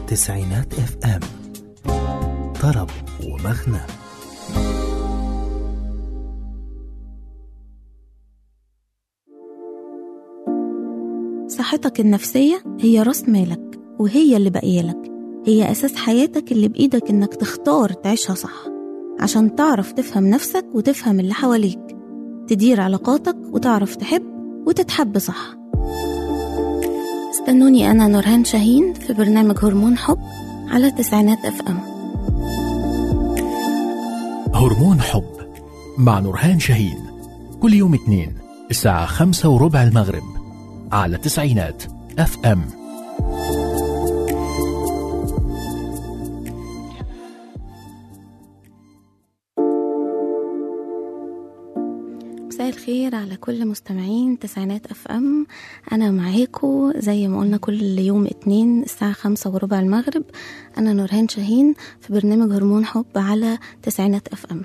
تسعينات اف ام طرب ومغنى صحتك النفسية هي راس مالك وهي اللي باقية لك هي أساس حياتك اللي بإيدك إنك تختار تعيشها صح عشان تعرف تفهم نفسك وتفهم اللي حواليك تدير علاقاتك وتعرف تحب وتتحب صح استنوني أنا نورهان شاهين في برنامج هرمون حب على تسعينات اف ام هرمون حب مع نورهان شاهين كل يوم اثنين الساعة خمسة وربع المغرب على تسعينات اف ام مساء الخير على كل مستمعين تسعينات اف ام انا معاكم زي ما قلنا كل يوم اتنين الساعة خمسة وربع المغرب انا نورهان شاهين في برنامج هرمون حب على تسعينات اف ام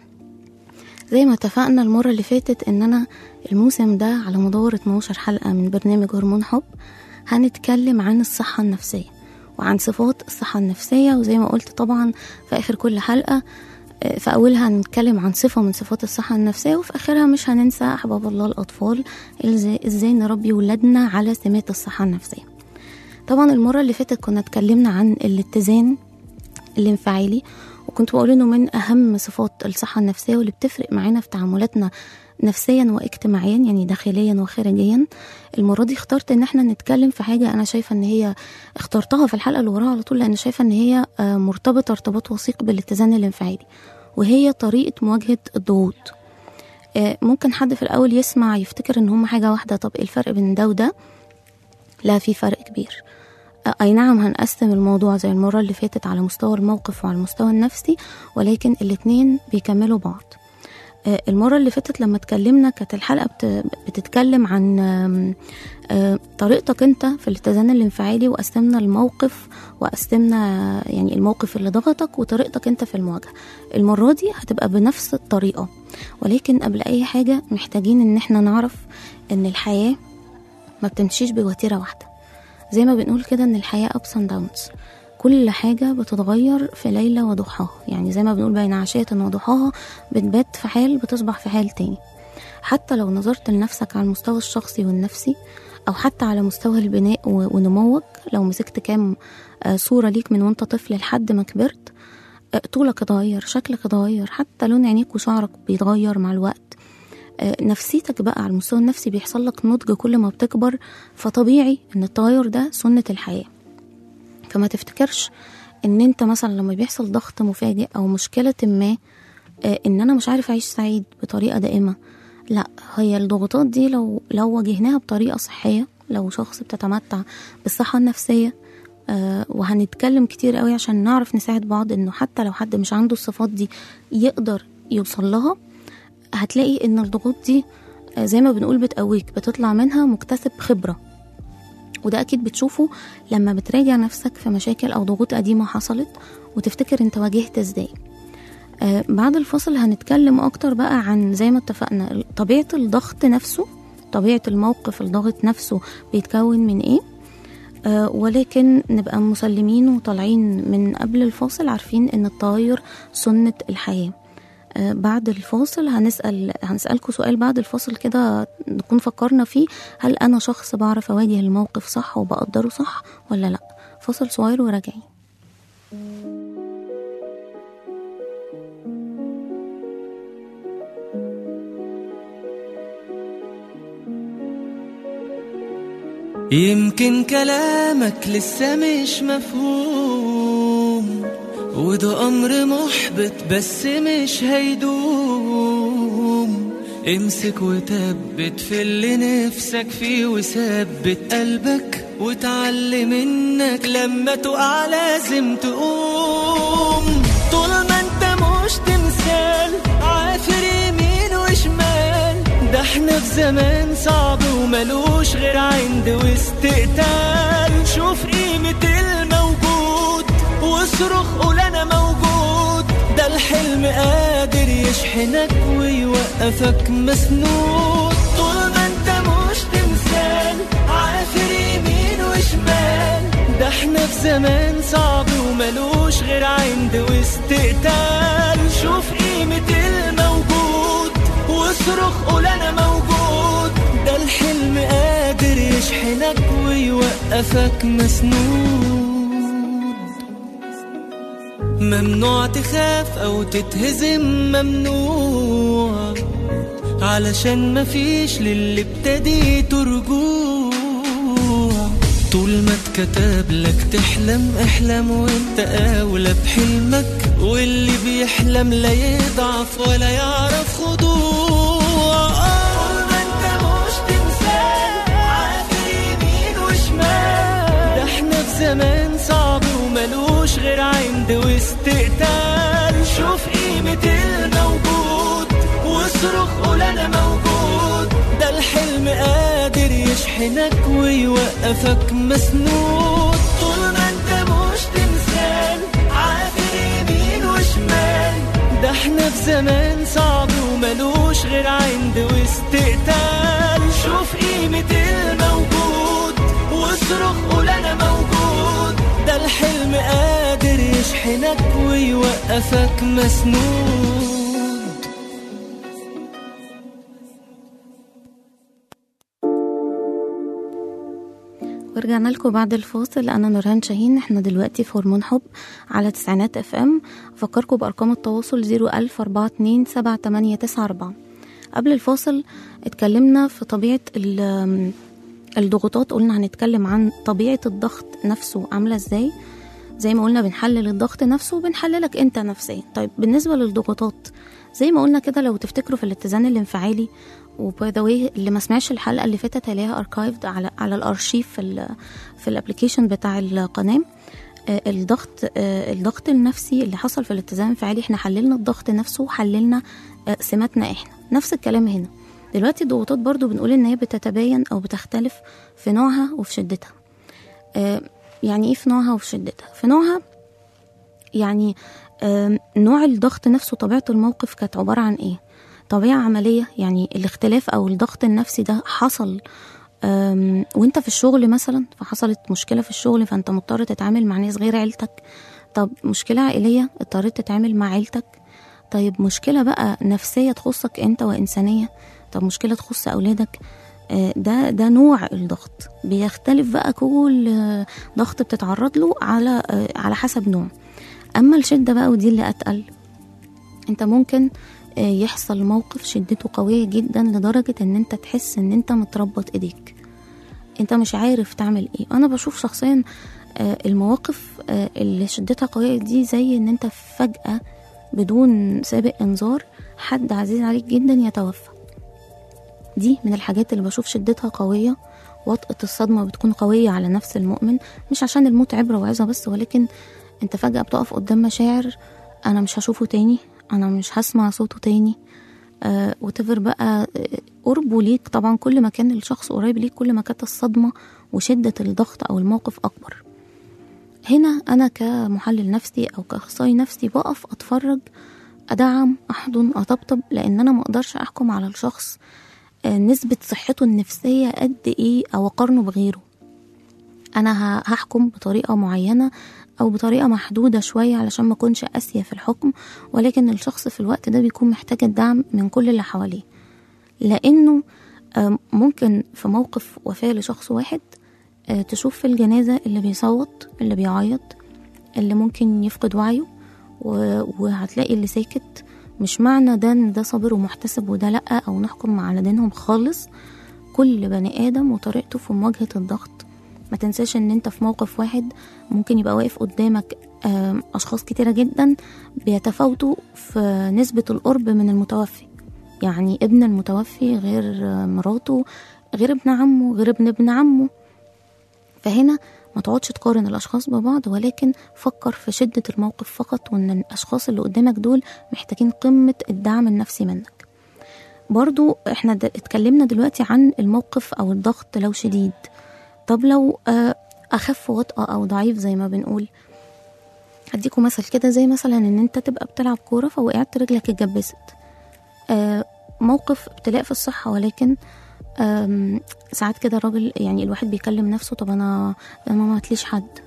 زي ما اتفقنا المرة اللي فاتت ان انا الموسم ده على مدار 12 حلقة من برنامج هرمون حب هنتكلم عن الصحة النفسية وعن صفات الصحة النفسية وزي ما قلت طبعا في آخر كل حلقة آه، في أولها هنتكلم عن صفة من صفات الصحة النفسية وفي آخرها مش هننسى أحباب الله الأطفال إزاي إزاي نربي ولادنا على سمات الصحة النفسية طبعا المرة اللي فاتت كنا اتكلمنا عن الاتزان الانفعالي وكنت بقول انه من اهم صفات الصحه النفسيه واللي بتفرق معانا في تعاملاتنا نفسيا واجتماعيا يعني داخليا وخارجيا المره دي اخترت ان احنا نتكلم في حاجه انا شايفه ان هي اخترتها في الحلقه اللي وراها على طول لان شايفه ان هي آه، مرتبطه ارتباط وثيق بالاتزان الانفعالي وهي طريقه مواجهه الضغوط آه، ممكن حد في الاول يسمع يفتكر ان هما حاجه واحده طب ايه الفرق بين ده وده لا في فرق كبير آه، اي نعم هنقسم الموضوع زي المره اللي فاتت على مستوى الموقف وعلى المستوى النفسي ولكن الاتنين بيكملوا بعض آه، المرة اللي فاتت لما اتكلمنا كانت الحلقة بت- بتتكلم عن آم، آه، طريقتك انت في الاتزان الانفعالي وقسمنا الموقف وقسمنا يعني الموقف اللي ضغطك وطريقتك انت في المواجهة المرة دي هتبقى بنفس الطريقة ولكن قبل اي حاجة محتاجين ان احنا نعرف ان الحياة ما بتمشيش بوتيرة واحدة زي ما بنقول كده ان الحياة ups and downs كل حاجة بتتغير في ليلة وضحاها يعني زي ما بنقول بين عشية وضحاها بتبات في حال بتصبح في حال تاني حتى لو نظرت لنفسك على المستوى الشخصي والنفسي أو حتى على مستوى البناء و- ونموك لو مسكت كام آه، صورة ليك من وانت طفل لحد ما كبرت آه، طولك اتغير شكلك اتغير حتى لون عينيك وشعرك بيتغير مع الوقت آه، نفسيتك بقى على المستوى النفسي بيحصل لك نضج كل ما بتكبر فطبيعي ان التغير ده سنة الحياة فما تفتكرش ان انت مثلا لما بيحصل ضغط مفاجئ او مشكلة ما آه، ان انا مش عارف اعيش سعيد بطريقة دائمة لا هي الضغوطات دي لو لو واجهناها بطريقة صحية لو شخص بتتمتع بالصحة النفسية آه، وهنتكلم كتير قوي عشان نعرف نساعد بعض انه حتى لو حد مش عنده الصفات دي يقدر يوصل لها هتلاقي ان الضغوط دي آه، زي ما بنقول بتقويك بتطلع منها مكتسب خبرة وده اكيد بتشوفه لما بتراجع نفسك في مشاكل او ضغوط قديمة حصلت وتفتكر انت واجهت ازاي آه بعد الفصل هنتكلم اكتر بقى عن زي ما اتفقنا طبيعة الضغط نفسه طبيعة الموقف الضغط نفسه بيتكون من ايه آه ولكن نبقى مسلمين وطالعين من قبل الفاصل عارفين ان التغير سنة الحياة آه، بعد الفاصل هنسأل هنسألكوا سؤال بعد الفاصل كده نكون فكرنا فيه هل أنا شخص بعرف أواجه الموقف صح وبقدره صح ولا لأ فاصل صغير وراجعين يمكن كلامك لسه مش مفهوم وده أمر محبط بس مش هيدوم امسك وثبت في اللي نفسك فيه وثبت قلبك وتعلم انك لما تقع لازم تقوم طول ما انت مش تمثال عافر يمين وشمال ده احنا في زمان صعب وملوش غير عند واستقتال شوف قيمة الموجود واصرخ قول انا موجود ده الحلم قادر يشحنك ويوقفك مسنود طول ما انت مش تمثال عافر يمين وشمال ده احنا في زمان صعب وملوش غير عند واستقتال شوف قيمة الموجود واصرخ قول انا موجود ده الحلم قادر يشحنك ويوقفك مسنود ممنوع تخاف او تتهزم ممنوع علشان مفيش للي ابتديته رجوع طول ما اتكتب لك تحلم احلم وانت اولى بحلمك واللي بيحلم لا يضعف ولا يعرف خضوع طول ما انت مش تمثال عافر يمين وشمال ده احنا في زمان صعب وملوش غير عند واستقتال شوف قيمة الموجود واصرخ قول انا موجود ده الحلم قادر يشحنك ويوقفك مسنود طول ما انت مش تمثال عافر يمين وشمال ده احنا في زمان صعب وملوش غير عند واستقتال شوف قيمة الموجود واصرخ قول انا موجود ده الحلم قادر يشحنك ويوقفك مسنود ورجعنا لكم بعد الفاصل انا نورهان شاهين احنا دلوقتي في هرمون حب على تسعينات اف ام افكركم بارقام التواصل 010427894 قبل الفاصل اتكلمنا في طبيعه ال- الضغوطات قلنا هنتكلم عن طبيعه الضغط نفسه عامله ازاي زي ما قلنا بنحلل الضغط نفسه وبنحللك انت نفسيا طيب بالنسبه للضغوطات زي ما قلنا كده لو تفتكروا في الاتزان الانفعالي وباي ذا واي اللي ما سمعش الحلقه اللي فاتت هلاقيها اركايفد على على الارشيف في ال في الابلكيشن بتاع القناه آه، الضغط آه، الضغط النفسي اللي حصل في الاتزان الانفعالي احنا حللنا الضغط نفسه وحللنا آه، سماتنا احنا نفس الكلام هنا دلوقتي الضغوطات برضو بنقول ان هي بتتباين او بتختلف في نوعها وفي شدتها آه، يعني ايه في نوعها وفي شدتها في نوعها يعني آم، نوع الضغط نفسه طبيعة الموقف كانت عبارة عن ايه طبيعة عملية يعني الاختلاف او الضغط النفسي ده حصل آم، وانت في الشغل مثلا فحصلت مشكلة في الشغل فانت مضطر تتعامل مع ناس غير عيلتك طب مشكلة عائلية اضطريت تتعامل مع عيلتك طيب مشكلة بقى نفسية تخصك انت وإنسانية طب مشكلة تخص أولادك آه، ده ده نوع الضغط بيختلف بقى كل آه، ضغط بتتعرض له على آه، على حسب نوع اما الشده بقى ودي اللي اتقل انت ممكن آه، يحصل موقف شدته قويه جدا لدرجه ان انت تحس ان انت متربط ايديك انت مش عارف تعمل ايه انا بشوف شخصيا آه، المواقف آه، اللي شدتها قويه دي زي ان انت فجاه بدون سابق انذار حد عزيز عليك جدا يتوفى دي من الحاجات اللي بشوف شدتها قويه وطأة الصدمة بتكون قوية على نفس المؤمن مش عشان الموت عبرة وعظة بس ولكن انت فجأة بتقف قدام مشاعر انا مش هشوفه تاني انا مش هسمع صوته تاني آه وتفر بقى آه، قربه ليك طبعا كل ما كان الشخص قريب ليك كل ما كانت الصدمة وشدة الضغط او الموقف اكبر هنا انا كمحلل نفسي او كاخصائي نفسي بقف اتفرج ادعم احضن اطبطب لان انا ما اقدرش احكم على الشخص آه، نسبة صحته النفسية قد ايه او اقارنه بغيره انا ه- هحكم بطريقة معينة او بطريقة محدودة شوية علشان ما اكونش قاسية في الحكم ولكن الشخص في الوقت ده بيكون محتاج الدعم من كل اللي حواليه لانه آه، ممكن في موقف وفاة لشخص واحد آه، تشوف في الجنازة اللي بيصوت اللي بيعيط اللي ممكن يفقد وعيه و- وهتلاقي اللي ساكت مش معنى ده ان ده صابر ومحتسب وده لأ او نحكم على دينهم خالص كل بني ادم وطريقته في مواجهة الضغط ما تنساش ان انت في موقف واحد ممكن يبقى واقف قدامك آم، اشخاص كتيرة جدا بيتفاوتوا في نسبة القرب من المتوفي يعني ابن المتوفي غير آه، مراته غير ابن عمه غير ابن ابن عمه فهنا ما تقعدش تقارن الاشخاص ببعض ولكن فكر في شدة الموقف فقط وان الاشخاص اللي قدامك دول محتاجين قمة الدعم النفسي منك برضو احنا د- اتكلمنا دلوقتي عن الموقف او الضغط لو شديد طب لو آه، اخف وطأة او ضعيف زي ما بنقول هديكوا مثل كده زي مثلا ان انت تبقى بتلعب كورة فوقعت رجلك اتجبست آه، موقف ابتلاء في الصحة ولكن آم، ساعات كده الراجل يعني الواحد بيكلم نفسه طب انا انا ما ماتليش حد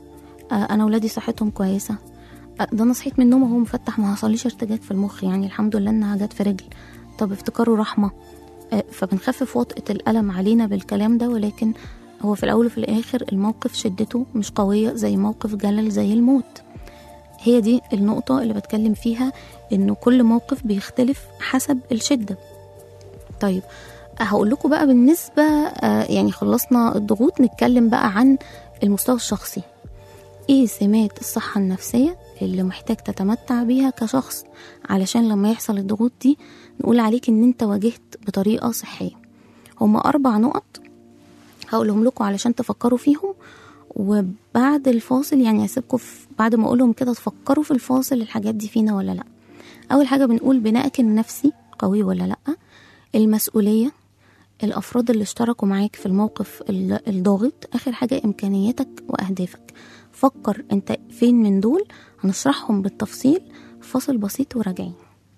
آه انا ولادي صحتهم كويسه آه ده انا صحيت من النوم وهو مفتح ما حصليش ارتجاج في المخ يعني الحمد لله انها جت في رجل طب افتكاره رحمه آه فبنخفف وطأة الألم علينا بالكلام ده ولكن هو في الأول وفي الآخر الموقف شدته مش قوية زي موقف جلل زي الموت هي دي النقطة اللي بتكلم فيها إنه كل موقف بيختلف حسب الشدة طيب هقول لكم بقى بالنسبة آه، يعني خلصنا الضغوط نتكلم بقى عن المستوى الشخصي ايه سمات الصحة النفسية اللي محتاج تتمتع بيها كشخص علشان لما يحصل الضغوط دي نقول عليك ان انت واجهت بطريقة صحية هما أربع نقط هقولهم لكم علشان تفكروا فيهم وبعد الفاصل يعني هسيبكم في- بعد ما اقولهم كده تفكروا في الفاصل الحاجات دي فينا ولا لا اول حاجه بنقول بنائك النفسي قوي ولا لا المسؤوليه الافراد اللي اشتركوا معاك في الموقف ال- الضاغط اخر حاجه امكانياتك واهدافك فكر انت فين من دول هنشرحهم بالتفصيل فاصل بسيط وراجعين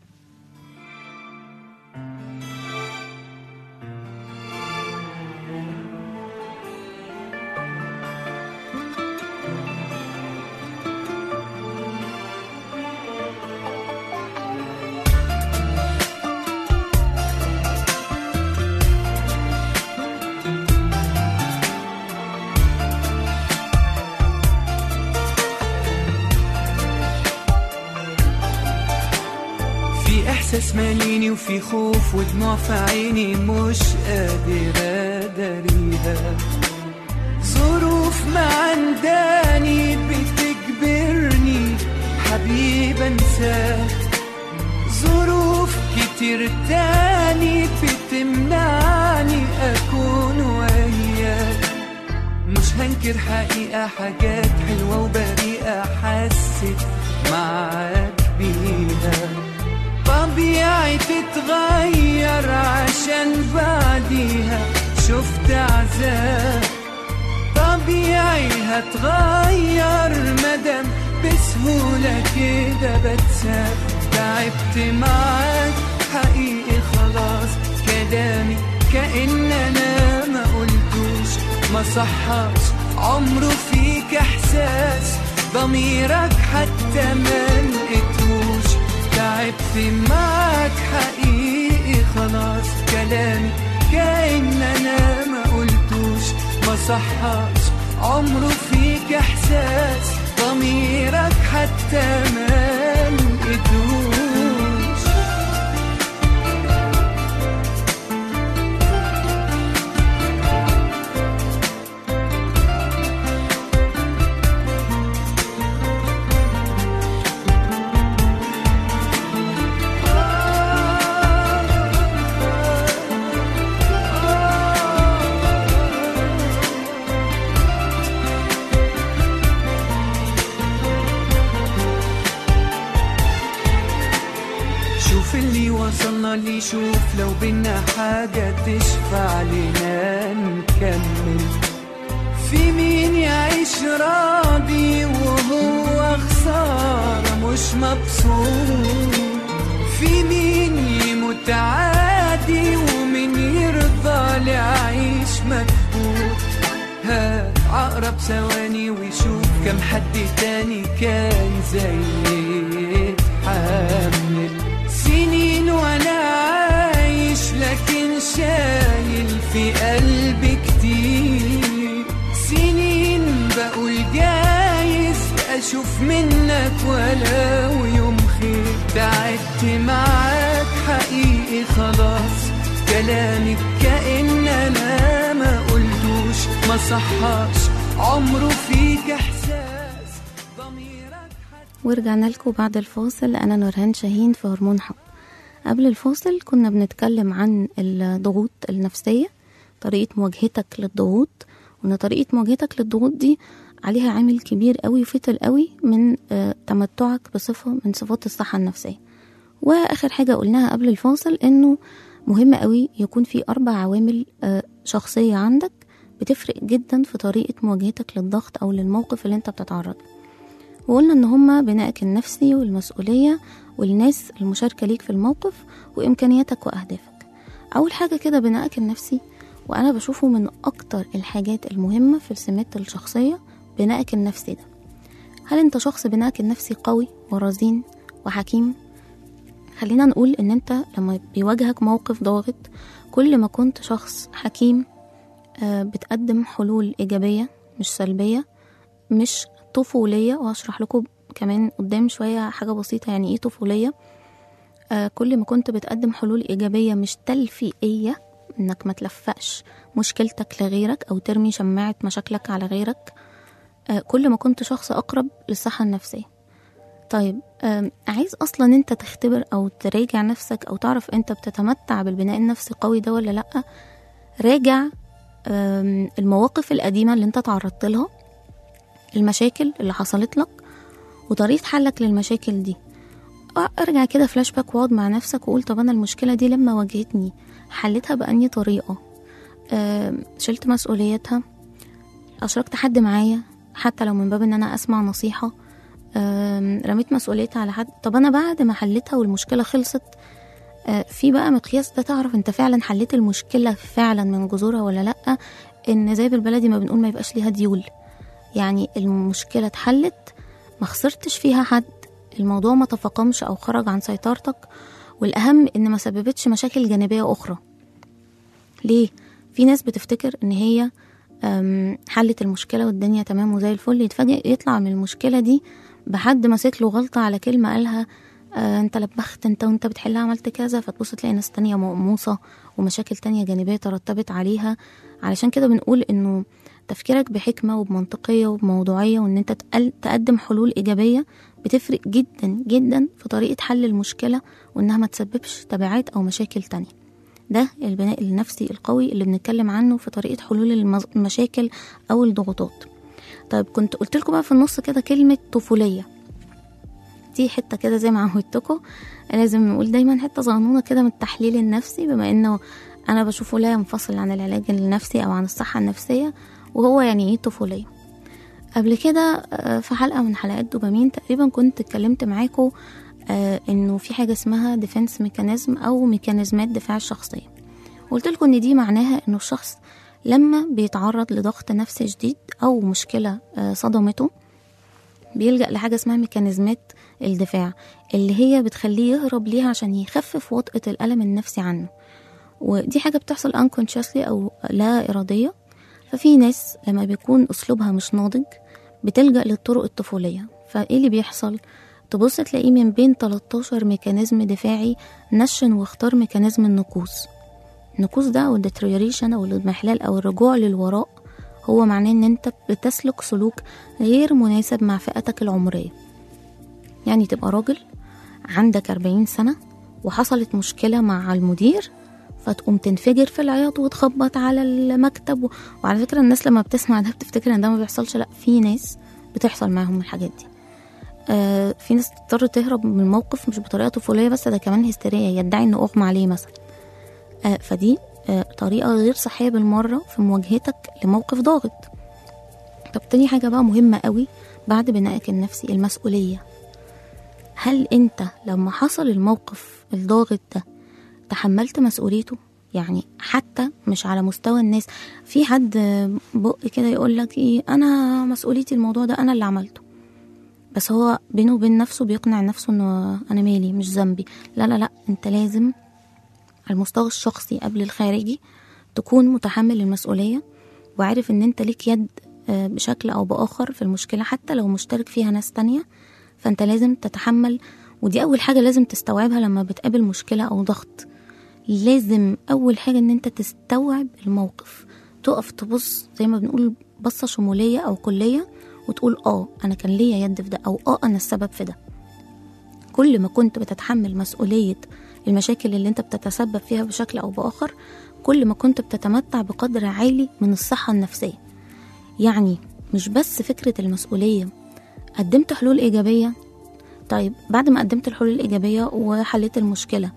في احساس ماليني وفي خوف ودموع في عيني مش قادر اداريها ظروف ما عنداني بتجبرني حبيب انساك ظروف كتير تاني بتمنعني اكون وياك مش هنكر حقيقة حاجات حلوة وبريئة حسيت معاك بيها طبيعي تتغير عشان بعديها شفت عذاب طبيعي هتغير مدام بسهولة كده بتساب تعبت معاك حقيقي خلاص كلامي كأن أنا ما قلتوش ما صحاش عمره فيك إحساس ضميرك حتى ما لقيتهوش تعبت معاك حقيقي خلاص كلامي كأن أنا ما قلتوش ما صحاش عمره فيك إحساس ضميرك حتى ما لقيتهوش شوف اللي وصلنا لي شوف لو بينا حاجة تشفع لنا نكمل في مين يعيش راضي وهو خسارة مش مبسوط في مين يموت عادي ومين يرضى لعيش مكبوت هات عقرب ثواني ويشوف كم حد تاني كان زي يتحمل سنين وانا عايش لكن شايل في قلبي كتير سنين بقول جايز اشوف منك ولو يوم خير تعبت معاك حقيقي خلاص كلامك كأن انا ما قلتوش ما صحاش عمره فيك احساس ضميرك حتى ورجعنا لكم بعد الفاصل أنا نورهان شاهين في هرمون حب قبل الفاصل كنا بنتكلم عن الضغوط النفسية طريقة مواجهتك للضغوط وإن طريقة مواجهتك للضغوط دي عليها عامل كبير قوي وفتل قوي من آه، تمتعك بصفة من صفات الصحة النفسية وآخر حاجة قلناها قبل الفاصل إنه مهم قوي يكون في أربع عوامل آه، شخصية عندك بتفرق جدا في طريقة مواجهتك للضغط أو للموقف اللي انت بتتعرض له. وقلنا ان هما بنائك النفسي والمسؤولية والناس المشاركة ليك في الموقف وامكانياتك واهدافك اول حاجة كده بنائك النفسي وانا بشوفه من اكتر الحاجات المهمة في السمات الشخصية بنائك النفسي ده هل انت شخص بناءك النفسي قوي ورزين وحكيم خلينا نقول ان انت لما بيواجهك موقف ضاغط كل ما كنت شخص حكيم آه، بتقدم حلول إيجابية مش سلبية مش طفولية وهشرح لكم كمان قدام شوية حاجة بسيطة يعني ايه طفولية آه، كل ما كنت بتقدم حلول إيجابية مش تلفيقية انك ما تلفقش مشكلتك لغيرك او ترمي شماعة مشاكلك على غيرك آه، كل ما كنت شخص اقرب للصحة النفسية طيب آم، عايز اصلا انت تختبر او تراجع نفسك او تعرف انت بتتمتع بالبناء النفسي قوي ده ولا لا راجع آم، المواقف القديمة اللي انت تعرضت لها المشاكل اللي حصلت لك وطريقة حلك للمشاكل دي ارجع كده فلاش باك واقعد مع نفسك وقول طب انا المشكلة دي لما واجهتني حلتها بأني طريقة آم، شلت مسؤوليتها أشركت حد معايا حتى لو من باب ان انا اسمع نصيحة آم، رميت مسؤوليتها على حد طب انا بعد ما حلتها والمشكلة خلصت آه، في بقى مقياس ده تعرف انت فعلا حليت المشكلة فعلا من جذورها ولا لأ ان زي بالبلدي ما بنقول ما يبقاش ليها ديول يعني المشكلة اتحلت ما خسرتش فيها حد الموضوع ما تفاقمش او خرج عن سيطرتك والاهم ان ما سببتش مشاكل جانبية اخرى ليه في ناس بتفتكر ان هي أم، حلت المشكلة والدنيا تمام وزي الفل يتفاجئ يطلع من المشكلة دي بحد ماسك له غلطة على كلمة قالها آه انت لبخت انت وانت بتحلها عملت كذا فتبص تلاقي ناس تانية مقموصة ومشاكل تانية جانبية ترتبت عليها علشان كده بنقول انه تفكيرك بحكمة وبمنطقية وبموضوعية وان انت تقل- تقدم حلول ايجابية بتفرق جدا جدا في طريقة حل المشكلة وانها ما تسببش تبعات او مشاكل تانية ده البناء النفسي القوي اللي بنتكلم عنه في طريقة حلول المز- المشاكل أو الضغوطات طيب كنت قلت لكم بقى في النص كده كلمة طفولية دي حتة كده زي ما عودتكم لازم نقول دايما حتة صغنونة كده من التحليل النفسي بما انه انا بشوفه لا ينفصل عن العلاج النفسي او عن الصحة النفسية وهو يعني ايه طفولية قبل كده آه، في حلقة من حلقات دوبامين تقريبا كنت اتكلمت معاكم آه، انه في حاجة اسمها ديفنس ميكانيزم او ميكانيزمات دفاع الشخصية قلت لكم ان دي معناها انه الشخص لما بيتعرض لضغط نفسي شديد او مشكلة آه، صدمته بيلجأ لحاجة اسمها ميكانيزمات الدفاع اللي هي بتخليه يهرب ليها عشان يخفف وطأة الألم النفسي عنه ودي حاجة بتحصل unconsciously أو لا إرادية ففي ناس لما بيكون أسلوبها مش ناضج بتلجأ للطرق الطفولية فإيه اللي بيحصل؟ تبص تلاقيه من بين 13 ميكانيزم دفاعي نشن واختار ميكانيزم النقوص النقوص ده أو الديتريوريشن أو الاضمحلال أو الرجوع للوراء هو معناه إن أنت بتسلك سلوك غير مناسب مع فئتك العمرية يعني تبقى راجل عندك 40 سنة وحصلت مشكلة مع المدير فتقوم تنفجر في العياط وتخبط على المكتب و... وعلى فكرة الناس لما بتسمع ده بتفتكر ان ده ما بيحصلش لا في ناس بتحصل معاهم الحاجات دي آه في ناس تضطر تهرب من الموقف مش بطريقة طفولية بس ده كمان هستيرية يدعي انه اغمى عليه مثلا آه فدي آه طريقة غير صحية بالمرة في مواجهتك لموقف ضاغط طب تاني حاجة بقى مهمة قوي بعد بنائك النفسي المسؤولية هل انت لما حصل الموقف الضاغط ده تحملت مسؤوليته يعني حتى مش على مستوى الناس في حد بق كده يقول لك ايه انا مسؤوليتي الموضوع ده انا اللي عملته بس هو بينه وبين نفسه بيقنع نفسه انه انا مالي مش ذنبي لا لا لا انت لازم على المستوى الشخصي قبل الخارجي تكون متحمل المسؤولية وعارف ان انت ليك يد آه، بشكل او باخر في المشكلة حتى لو مشترك فيها ناس تانية فانت لازم تتحمل ودي اول حاجة لازم تستوعبها لما بتقابل مشكلة او ضغط لازم اول حاجة ان انت تستوعب الموقف تقف تبص زي ما بنقول بصة شمولية او كلية وتقول اه انا كان ليا يد في ده او اه انا السبب في ده كل ما كنت بتتحمل مسؤولية المشاكل اللي انت بتتسبب فيها بشكل او باخر كل ما كنت بتتمتع بقدر عالي من الصحة النفسية يعني مش بس فكرة المسؤولية قدمت حلول إيجابية طيب بعد ما قدمت الحلول الإيجابية وحليت المشكلة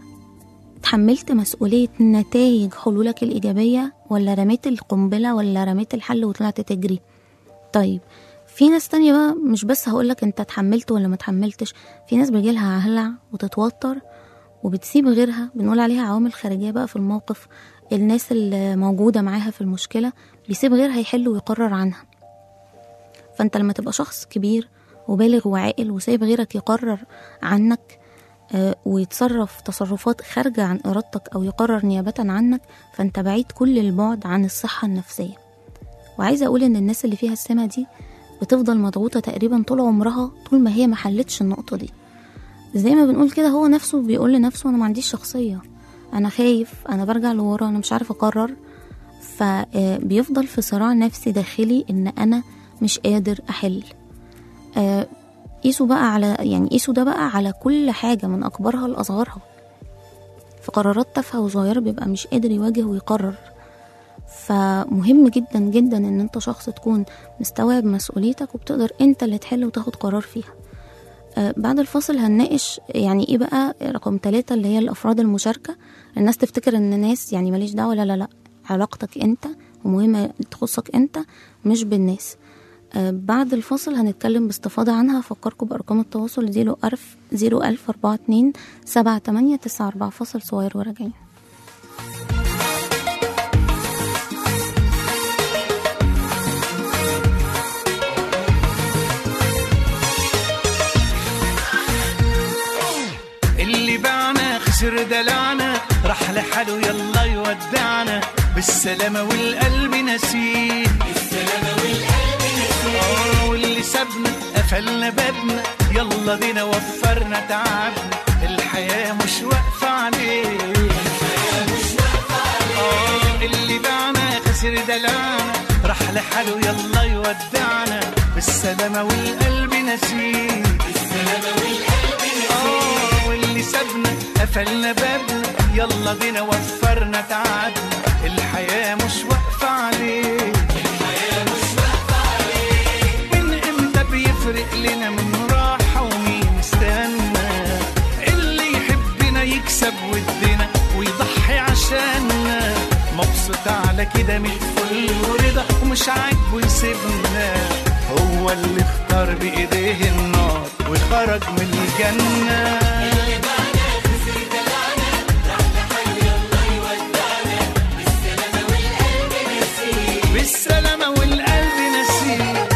تحملت مسؤولية نتائج حلولك الإيجابية ولا رميت القنبلة ولا رميت الحل وطلعت تجري طيب في ناس تانية بقى مش بس هقولك انت اتحملت ولا ما اتحملتش في ناس بيجيلها هلع وتتوتر وبتسيب غيرها بنقول عليها عوامل خارجية بقى في الموقف الناس اللي موجودة معاها في المشكلة بيسيب غيرها يحل ويقرر عنها فانت لما تبقى شخص كبير وبالغ وعاقل وسايب غيرك يقرر عنك آه، ويتصرف تصرفات خارجة عن إرادتك أو يقرر نيابة عنك فأنت بعيد كل البعد عن الصحة النفسية وعايزة أقول إن الناس اللي فيها السمة دي بتفضل مضغوطة تقريبا طول عمرها طول ما هي ما حلتش النقطة دي زي ما بنقول كده هو نفسه بيقول لنفسه أنا ما عنديش شخصية أنا خايف أنا برجع لورا أنا مش عارف أقرر فبيفضل في صراع نفسي داخلي إن أنا مش قادر أحل آه، قيسوا بقى على يعني قيسوا ده بقى على كل حاجة من أكبرها لأصغرها في قرارات تافهة وصغيرة بيبقى مش قادر يواجه ويقرر فمهم جدا جدا ان انت شخص تكون مستوعب مسؤوليتك وبتقدر انت اللي تحل وتاخد قرار فيها آه، بعد الفاصل هنناقش يعني ايه بقى رقم ثلاثة اللي هي الافراد المشاركة الناس تفتكر ان ناس يعني ماليش دعوة لا لا لا علاقتك انت ومهمة تخصك انت مش بالناس آه، بعد الفاصل هنتكلم باستفاضة عنها أفكركم بأرقام التواصل زيرو ألف زيرو ألف أربعة اتنين سبعة تمانية تسعة أربعة فاصل صغير وراجعين اللي باعنا خسر دلعنا راح لحاله يلا يودعنا بالسلامة والقلب نسيه بالسلامة والقلب نسيه واللي سابنا قفلنا بابنا يلا بينا وفرنا تعبنا الحياة مش واقفة عليه الحياة مش واقفة عليه اللي باعنا خسر دلعنا راح لحاله يلا يودعنا بالسلامة والقلب نسيه بالسلامة والقلب نسيه واللي سابنا قفلنا بابنا يلا بينا وفرنا تعبنا الحياة مش واقفة عليه الحياة مش واقفة عليه من امتى بيفرق لنا من راحة ومين استنى اللي يحبنا يكسب ودنا ويضحي عشاننا مبسوط على كده من الفل ورضا ومش عاجبه يسيبنا هو اللي اختار بايديه النار وخرج من الجنه بالسلامة والقلب نسيه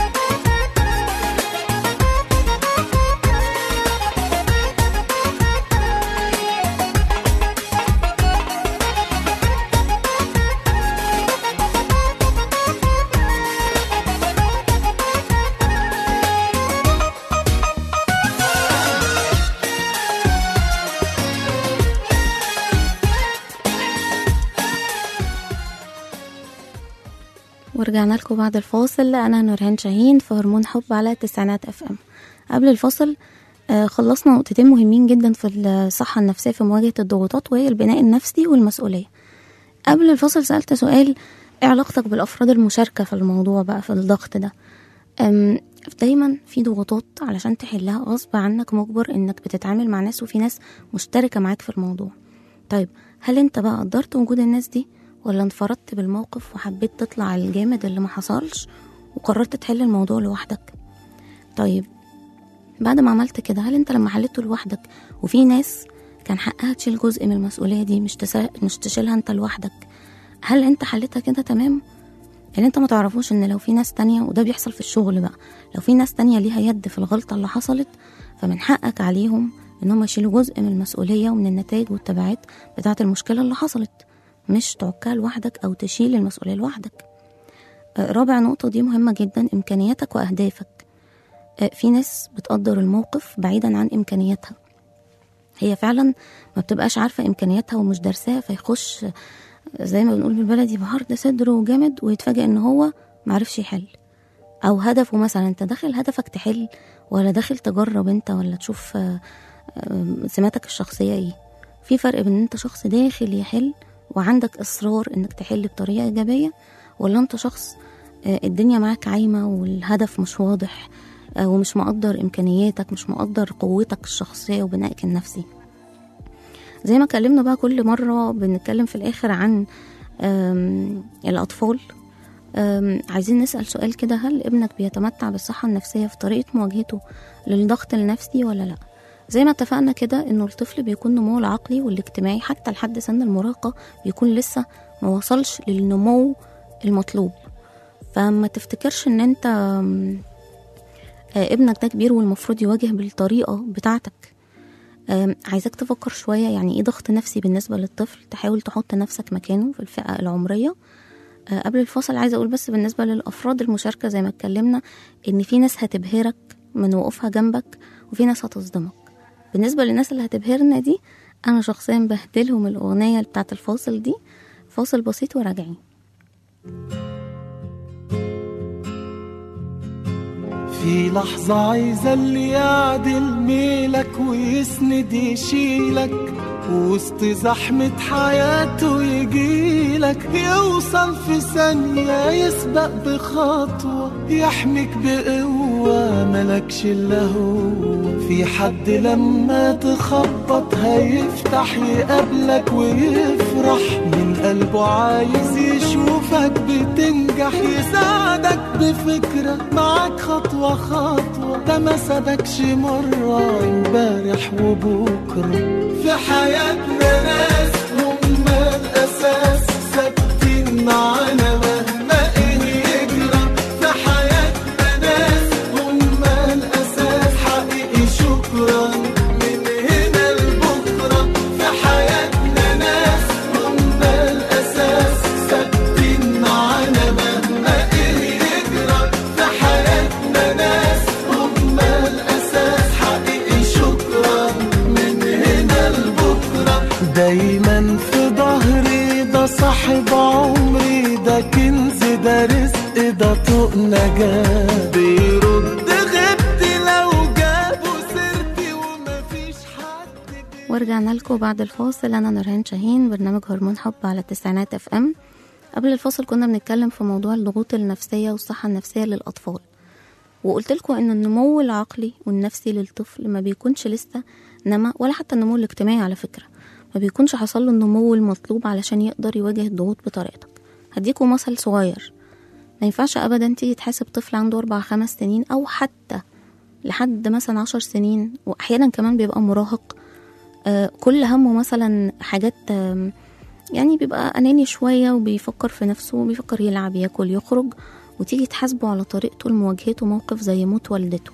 ورجعنا لكم بعد الفاصل أنا نورهان شاهين في هرمون حب على تسعينات اف ام قبل الفاصل آه، خلصنا نقطتين مهمين جدا في الصحة النفسية في مواجهة الضغوطات وهي البناء النفسي والمسؤولية قبل الفاصل سألت سؤال ايه علاقتك بالأفراد المشاركة في الموضوع بقى في الضغط ده أم، دايما في ضغوطات علشان تحلها غصب عنك مجبر انك بتتعامل مع ناس وفي ناس مشتركة معاك في الموضوع طيب هل انت بقى قدرت وجود الناس دي ولا انفردت بالموقف وحبيت تطلع الجامد اللي ما حصلش وقررت تحل الموضوع لوحدك طيب بعد ما عملت كده هل انت لما حلته لوحدك وفي ناس كان حقها تشيل جزء من المسؤولية دي مش, تسا... مش تشيلها انت لوحدك هل انت حلتها كده تمام اللي انت ما تعرفوش ان لو في ناس تانية وده بيحصل في الشغل بقى لو في ناس تانية ليها يد في الغلطة اللي حصلت فمن حقك عليهم ان هم يشيلوا جزء من المسؤولية ومن النتائج والتبعات بتاعة المشكلة اللي حصلت مش تعكها لوحدك او تشيل المسؤولية لوحدك آه، رابع نقطة دي مهمة جدا إمكانياتك وأهدافك آه، في ناس بتقدر الموقف بعيدا عن إمكانياتها هي فعلا ما بتبقاش عارفة إمكانياتها ومش دارساها فيخش آه، زي ما بنقول بالبلدي بعرض صدره جامد ويتفاجئ إن هو معرفش يحل أو هدفه مثلا أنت داخل هدفك تحل ولا داخل تجرب أنت ولا تشوف آه، آه، سماتك الشخصية إيه في فرق بين إن أنت شخص داخل يحل وعندك إصرار إنك تحل بطريقة إيجابية ولا أنت شخص آه، الدنيا معاك عايمة والهدف مش واضح آه، ومش مقدر إمكانياتك مش مقدر قوتك الشخصية وبنائك النفسي زي ما اتكلمنا بقى كل مرة بنتكلم في الآخر عن آم، الأطفال آم، عايزين نسأل سؤال كده هل ابنك بيتمتع بالصحة النفسية في طريقة مواجهته للضغط النفسي ولا لأ زي ما اتفقنا كده انه الطفل بيكون نموه العقلي والاجتماعي حتى لحد سن المراهقة بيكون لسه ما وصلش للنمو المطلوب فما تفتكرش ان انت آم، آه ابنك ده كبير والمفروض يواجه بالطريقة بتاعتك آم، عايزاك تفكر شوية يعني ايه ضغط نفسي بالنسبة للطفل تحاول تحط نفسك مكانه في الفئة العمرية آه، قبل الفصل عايزة أقول بس بالنسبة للأفراد المشاركة زي ما اتكلمنا إن في ناس هتبهرك من وقوفها جنبك وفي ناس هتصدمك بالنسبة للناس اللي هتبهرنا دي أنا شخصيا بهدلهم الأغنية بتاعت الفاصل دي فاصل بسيط وراجعين في لحظة عايزة اللي يعدل ميلك ويسند يشيلك وسط زحمة حياته يجيلك يوصل في ثانية يسبق بخطوة يحميك بقوة ملكش إلا هو في حد لما تخبط هيفتح يقابلك ويفرح من قلبه عايز يشوفك بتنجح يساعدك بفكرة معاك خطوة خطوة ده ما سابكش مرة امبارح وبكرة في حياتنا ناس هم الأساس ثابتين معانا مهما إيه يجرى في حياتنا ناس هم الأساس حقيقي شكرا من هنا لبكرة في حياتنا ناس هم الأساس ثابتين معانا مهما إيه يجرى في حياتنا ناس هم الأساس حقيقي شكرا من هنا لبكرة دايما في ظهري ده صاحب عمري ده كنز ده رزق ده طوق نجاة بيرد غبتي لو جابوا سيرتي ومفيش حد بي- ورجعنا لكم بعد الفاصل أنا نورهان شاهين برنامج هرمون حب على التسعينات اف ام قبل الفاصل كنا بنتكلم في موضوع الضغوط النفسية والصحة النفسية للأطفال وقلت لكم ان النمو العقلي والنفسي للطفل ما بيكونش لسه نما ولا حتى النمو الاجتماعي على فكرة ما بيكونش حصل له النمو المطلوب علشان يقدر يواجه الضغوط بطريقتك هديكم مثل صغير ما ينفعش ابدا تيجي تحاسب طفل عنده اربع خمس سنين او حتى لحد مثلا عشر سنين واحيانا كمان بيبقى مراهق آه كل همه مثلا حاجات آم، يعني بيبقى اناني شويه وبيفكر في نفسه وبيفكر يلعب ياكل يخرج وتيجي تحاسبه على طريقته لمواجهته موقف زي موت والدته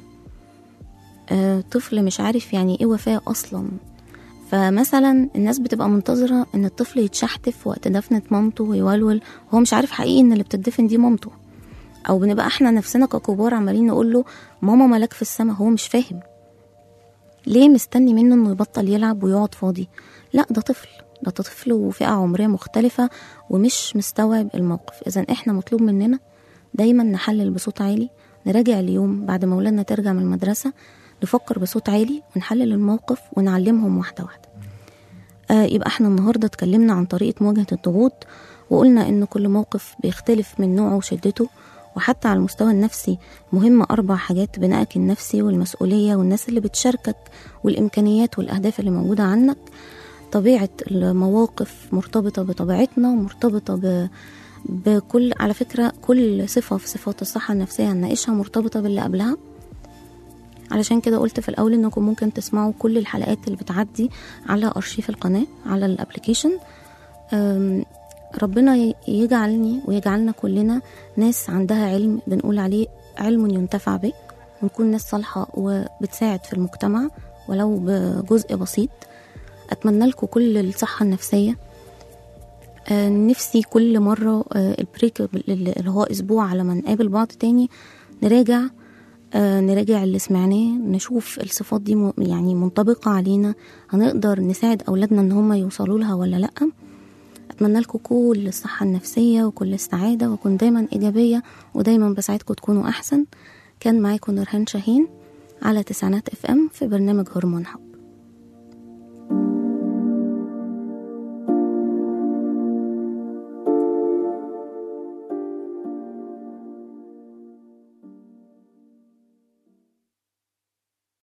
آه طفل مش عارف يعني ايه وفاة اصلا فمثلا الناس بتبقى منتظرة ان الطفل يتشحتف وقت دفنة مامته ويولول وهو مش عارف حقيقي ان اللي بتدفن دي مامته او بنبقى احنا نفسنا ككبار عمالين نقول له ماما ملاك في السما هو مش فاهم ليه مستني منه انه يبطل يلعب ويقعد فاضي لا ده طفل ده طفل وفئة عمرية مختلفة ومش مستوعب الموقف اذا احنا مطلوب مننا دايما نحلل بصوت عالي نراجع اليوم بعد ما ولادنا ترجع من المدرسة نفكر بصوت عالي ونحلل الموقف ونعلمهم واحدة واحدة آه يبقى احنا النهاردة اتكلمنا عن طريقة مواجهة الضغوط وقلنا ان كل موقف بيختلف من نوعه وشدته وحتى على المستوى النفسي مهم أربع حاجات بنائك النفسي والمسؤولية والناس اللي بتشاركك والإمكانيات والأهداف اللي موجودة عنك طبيعة المواقف مرتبطة بطبيعتنا ومرتبطة ب... بكل على فكرة كل صفة في صفات الصحة النفسية هنناقشها مرتبطة باللي قبلها علشان كده قلت في الأول إنكم ممكن تسمعوا كل الحلقات اللي بتعدي على أرشيف القناة على الابليكيشن أم، ربنا ي- يجعلني ويجعلنا كلنا ناس عندها علم بنقول عليه علم ينتفع به ونكون ناس صالحة وبتساعد في المجتمع ولو بجزء بسيط أتمنى لكم كل الصحة النفسية آه، نفسي كل مرة آه، البريك اللي هو أسبوع على ما نقابل بعض تاني نراجع آه، نراجع اللي سمعناه نشوف الصفات دي م- يعني منطبقة علينا هنقدر نساعد أولادنا إن هم يوصلوا لها ولا لأ أتمنى لكم كل الصحة النفسية وكل السعادة وأكون دايما إيجابية ودايما بساعدكم تكونوا أحسن كان معاكم نورهان شاهين على تسعينات اف ام في برنامج هرمون حب